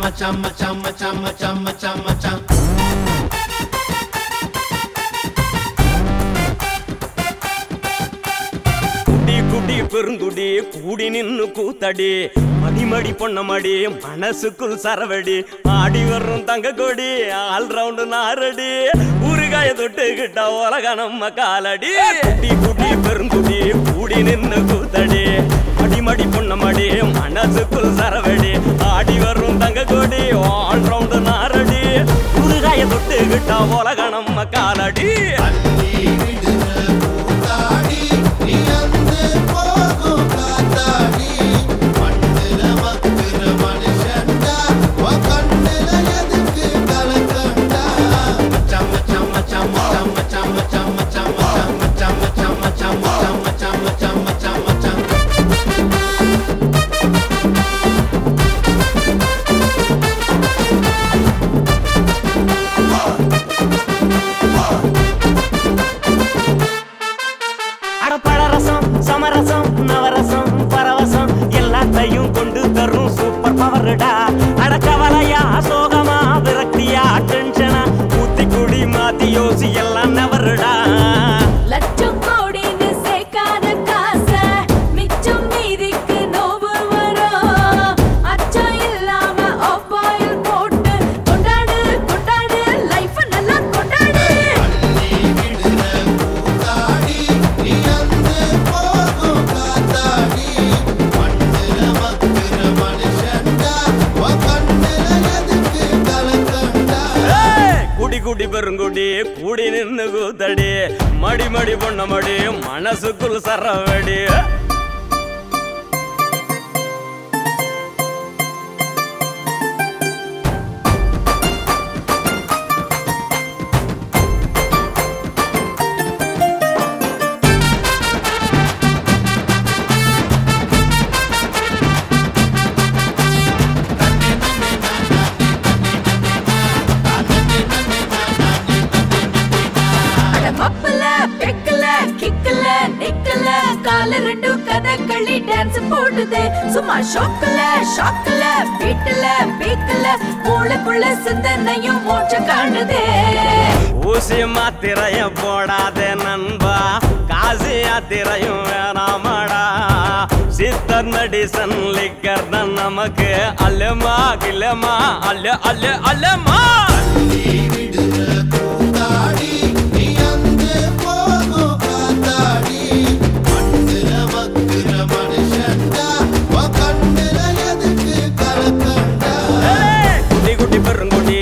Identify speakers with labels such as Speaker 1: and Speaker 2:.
Speaker 1: மச்சான் மச்சான் மச்சான் மச்சான் மச்சான் மச்சான்
Speaker 2: குடி குடி பெருங்குடி கூடி நின்னு கூத்தடி மடிமடி பொண்ணமடி மனசுக்குள் சரவடி ஆடி வரும் தங்க கொடி ஆல் ரவுண்டு நாரடி ஊறுகாய தொட்டுக்கிட்ட உலக நம்ம காலடி குடி குடி பெருங்குடி கூடி நின்னு கூத்தடி மடிமடி பொண்ணமடி மனசுக்குள் சரவடி ஆடி வரும் தங்க கொடி ஆல் ரவுண்டு நாரடி ஊறுகாய தொட்டுக்கிட்ட உலக நம்ம காலடி
Speaker 1: அள்ளி விடுற பூத்தாடி நீ வந்து போகும் காத்தாடி மண்ணுல மக்குற மனுஷன்டா உன் கண்ணுல எதுக்கு கலக்கண்டா மச்சான் மச்சான் மச்சான் மச்சான் மச்சான் மச்சான் மச்சான் மச்சான் மச்சான் மச்சான் மச்சான் மச்சான் மச்சான் மச்சான் மச்சான் மச்சான்
Speaker 2: அட பழரசம் சமரசம் நவரசம் பரவசம் எல்லாத்தையும் கொண்டு தரும் சூப்பர் பவர்டா அட கவலையா சோகமா விரக்தியா டென்ஷனா ஊத்தி குடி மாத்தி யோசி எல்லாம் நவருடா
Speaker 3: லட்சம் கோடின்னு சேர்க்காத காசை மிச்சம் மீதிக்கு நோவு வரும் அச்சம் இல்லாம ஆஃப் ஆயில் போட்டு கொண்டாடு கொண்டாடு லைஃப் நல்லா கொண்டாடு
Speaker 1: அள்ளி விடுற பூத்தாடி நீ வந்து போகும் காத்தாடி மண்ணுல மக்குற மனுஷன்டா உன் கண்ணுல எதுக்கு கலக்கண்டா
Speaker 2: ஏய், குடி குடி பெருங்குடி கூடி நின்னு கூத்தடி மடி மடி பொண்ண மடி மனசுக்குள் சரவடி
Speaker 3: அட மப்பல பெக்கல கிக்கல நிக்கல கால ரெண்டும் கதகளி டான்ஸ் போடுது சும்மா ஷோக்கல ஷாக்கல பீட்டல பீக்கல மூளைக்குள்ள சிந்தனையும் மோட்ச காணுதே
Speaker 2: ஊசி மாத்திரைய போடாத நண்பா காசி யாத்திரையும் வேணாமடா சித்தர் மெடிசன் லிக்கர் தான் நமக்கு அல்லமா கில்லமா அல்ல அல்ல அல்லமா
Speaker 1: அள்ளி விடுற பூத்தாடி நீ வந்து போகும் காத்தாடி மண்ணுல மக்குற மனுஷன்டா உன் கண்ணுல எதுக்கு கலக்கண்டா
Speaker 2: ஏய், குட்டி குட்டி பெருங்குடி